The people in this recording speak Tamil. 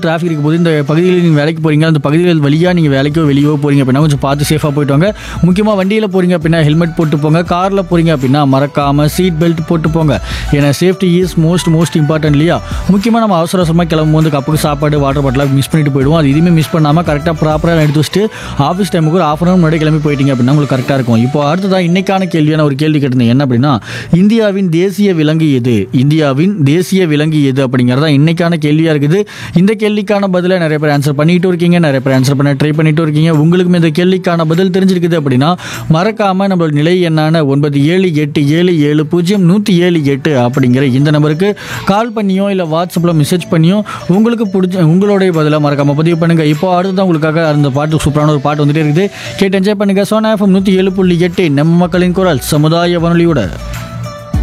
டிராஃபிக் இருக்கும் போது இந்த பகுதியில் நீங்கள் வேலைக்கு போகிறீங்க அந்த பகுதிகள் வழியாக நீங்கள் வேலைக்கோ வெளியோ போகிறீங்க அப்படின்னா கொஞ்சம் பார்த்து சேஃபாக போயிட்டு வாங்க முக்கியமாக வண்டியில் போகிறீங்க அப்படின்னா ஹெல்மெட் போட்டு போங்க காரில் போகிறீங்க அப்படின்னா மறக்காமல் சீட் பெல்ட் போட்டு போங்க ஏன்னா safety is most most important இல்லையா முக்கியமாக நம்ம அவசர அவசரமாக கிளம்பும் போது கப்புக்கு சாப்பாடு வாட்டர் பாட்டிலாக மிஸ் பண்ணிட்டு போயிடுவோம் அது எதுவுமே மிஸ் பண்ணாமல் கரெக்டாக ப்ராப்பராக எடுத்து வச்சுட்டு ஆஃபீஸ் டைமுக்கு ஒரு ஆஃப் அன் முன்னாடி கிளம்பி போயிட்டீங்க அப்படின்னா உங்களுக்கு கரெக்டாக இருக்கும் இப்போ அடுத்ததாக இன்னைக்கான கேள்வியான ஒரு கேள்வி கேட்டிருந்தேன் என்ன அப்படின்னா இந்தியாவின் தேசிய விலங்கு எது இந்தியாவின் தேசிய விலங்கு எது அப்படிங்கிறதா இன்னைக்கான கேள்வியாக இருக்குது இந்த கேள்விக்கான பதிலை நிறைய பேர் ஆன்சர் பண்ணிட்டு இருக்கீங்க நிறைய பேர் ஆன்சர் பண்ண ட்ரை பண்ணிட்டு இருக்கீங்க உங்களுக்குமே இந்த கேள்விக்கான பதில் தெரிஞ்சிருக்குது அப்படின்னா மறக்காம நம்மளோட நிலை எண்ணான ஒன்பது ஏழு எட்டு ஏழு ஏழு பூஜ்ஜியம் நூற்றி ஏழு எட்டு அப்படிங்கிற இந்த நம்பருக்கு கால் பண்ணியோ இல்லை வாட்ஸ்அப்பில் மெசேஜ் பண்ணியோ உங்களுக்கு பிடிச்ச உங்களுடைய பதிலாக மறக்காம பதிவு பண்ணுங்க இப்போ அடுத்ததான் உங்களுக்காக அந்த பாட்டு சூப்பரான ஒரு பாட்டு வந்துட்டே இருக்குது கேட்டு என்ஜாய் பண்ணுங்க சோனா எஃப்எம் நூற்றி ஏழு புள்ளி எட்டு நம்ம மக்களின் குரல் சமுதாய வானொலியோட